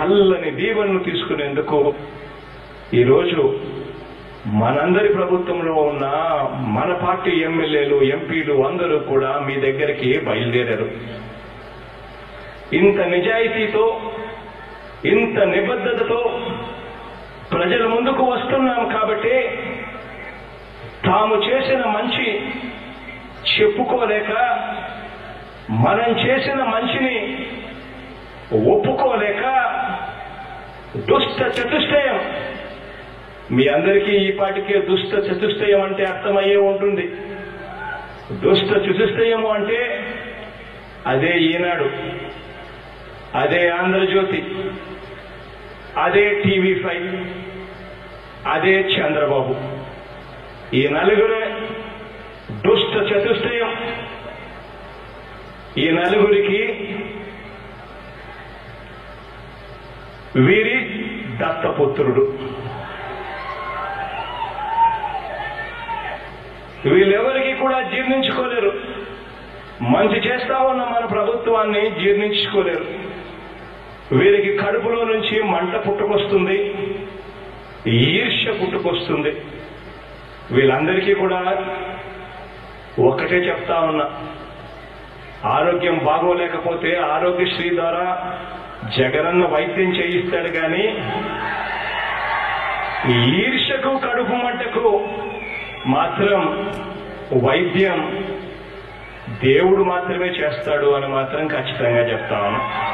చల్లని దీవెనను తీసుకునేందుకు ఈరోజు మనందరి ప్రభుత్వంలో ఉన్న మన పార్టీ ఎమ్మెల్యేలు ఎంపీలు అందరూ కూడా మీ దగ్గరికి బయలుదేరారు ఇంత నిజాయితీతో ఇంత నిబద్ధతతో ప్రజల ముందుకు వస్తున్నాం కాబట్టి తాము చేసిన మంచి చెప్పుకోలేక మనం చేసిన మంచిని ఒప్పుకోలేక దుష్ట చతుష్టయం మీ అందరికీ ఈ పాటికే దుష్ట చతుష్టయం అంటే అర్థమయ్యే ఉంటుంది దుష్ట చతుష్టయము అంటే అదే ఈనాడు అదే ఆంధ్రజ్యోతి అదే టీవీ ఫైవ్ అదే చంద్రబాబు ఈ నలుగురే దుష్ట చతుష్టయం ఈ నలుగురికి వీరి దత్తపుత్రుడు వీళ్ళెవరికి కూడా జీర్ణించుకోలేరు మంచి చేస్తా ఉన్న మన ప్రభుత్వాన్ని జీర్ణించుకోలేరు వీరికి కడుపులో నుంచి మంట పుట్టుకొస్తుంది ఈర్ష్య పుట్టుకొస్తుంది వీళ్ళందరికీ కూడా ఒకటే చెప్తా ఉన్నా ఆరోగ్యం బాగోలేకపోతే ఆరోగ్యశ్రీ ద్వారా జగనన్న వైద్యం చేయిస్తాడు కానీ ఈర్షకు కడుపు మంటకు మాత్రం వైద్యం దేవుడు మాత్రమే చేస్తాడు అని మాత్రం ఖచ్చితంగా చెప్తాను